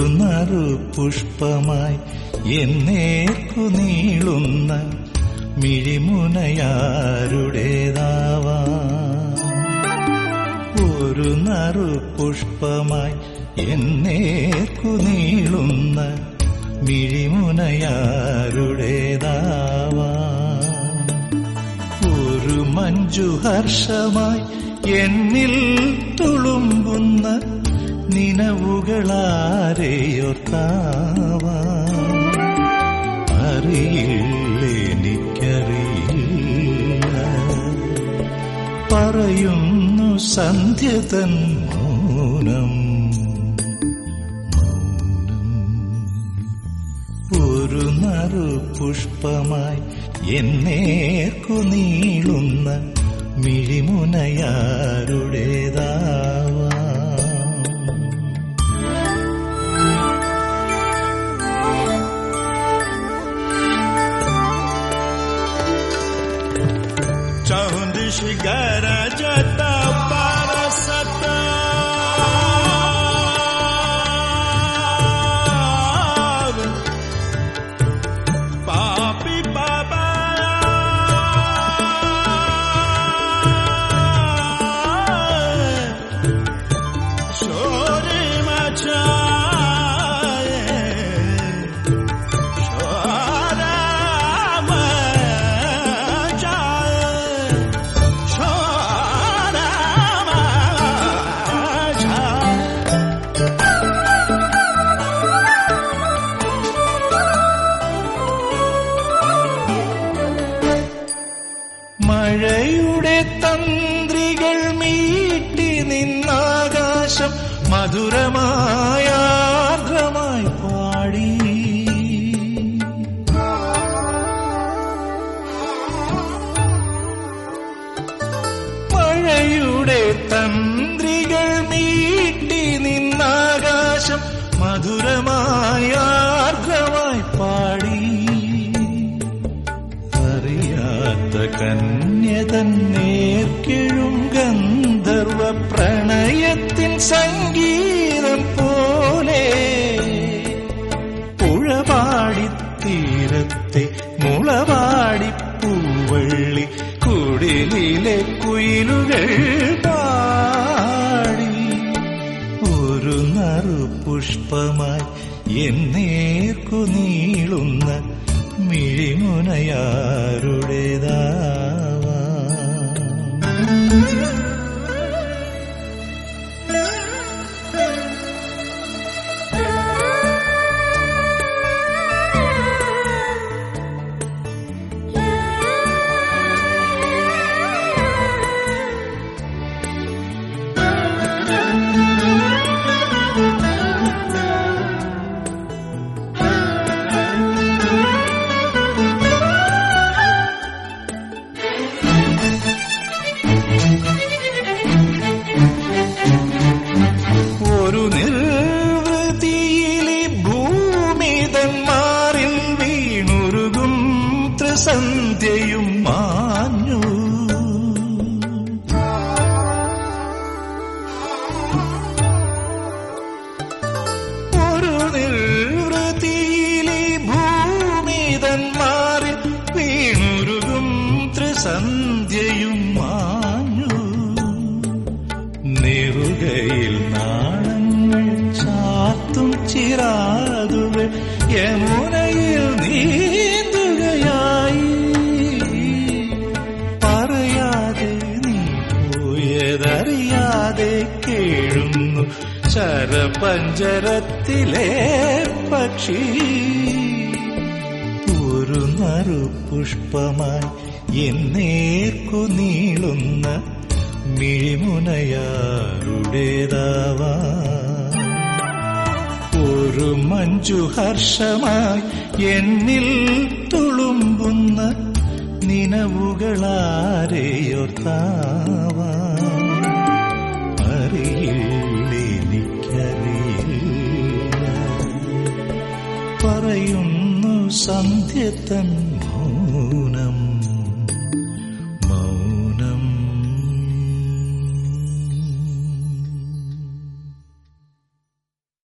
നറു പുഷ്പമായി എന്നേക്കു നീളുന്ന മിഴിമുനയാരുടേതാവാ ഒരു നറു പുഷ്പമായി എന്നേക്കു നീളുന്ന മിഴിമുനയാരുടേതാവാ ഒരു മഞ്ജുഹർഷമായി എന്നിൽ തുളുമ്പുന്ന നിനവുകളാരെയൊർത്താവാ അറിയില്ലെനിക്കറിയില്ല പറയുന്നു സന്ധ്യതൻ മൗനം മൗനം ഒരു നറു പുഷ്പമായി എന്നേർക്കു നീളുന്ന മിഴിമുനയാരുടേതാവാ चौंदिश गरजत परसत पापी बाबा शोर मचाए शोर मचाए शोर मचाए മഴയുടെ തന്ത്രികൾ മീട്ടി നിന്നാകാശം മധുരമായ ആർദ്രമായി പാടി മഴയുടെ തന്ത്രികൾ മീട്ടി നിന്നാകാശം മധുരമായ ആർദ്രമായി പാടി അറിയാത്ത കന്യതൻ നേർക്കിഴും ഗന്ധർവ പ്രണയത്തിൻ സംഗീതം പോലെ പുഴപാടിത്തീരത്തെ മുളപാടിപ്പൂവള്ളി കുടിലിലെ കുയിലുകൾ പാടി ഒരു നറു പുഷ്പമായി എന്നേർക്കു നീളുന്ന മിഴിമുനയാരുടേതാവാ ഒരു നിർവൃതിയിലെ ഭൂമിതന്മാരിൽ വീണുരുകും ത്രിസന്ധ്യയും മാഞ്ഞു ഒരു നിർവൃതിയിലെ ഭൂമിതന്മാരിൽ വീണുരുകും ത്രിസന്ധ്യയും മാഞ്ഞു നെറുകയിൽ നാണങ്ങൾ ചാത്തും ചിറാതുകൾ യമുനയിൽ നീന്തുകയായി പറയാതെ നീ പോയതറിയാതെ കേഴുന്നു ശരപഞ്ചരത്തിലെ പക്ഷി ഒരു നറു പുഷ്പമായി എന്നേർക്കു നീളുന്ന മിഴിമുനയാരുടേതാവാ ഒരു മഞ്ജുഹർഷമായി എന്നിൽ തുളുമ്പുന്ന നിനവുകളാരെയോർത്താവാ അറിയില്ലെനിക്കറിയില്ല പറയുന്നു സന്ധ്യത്തൻ മൗനം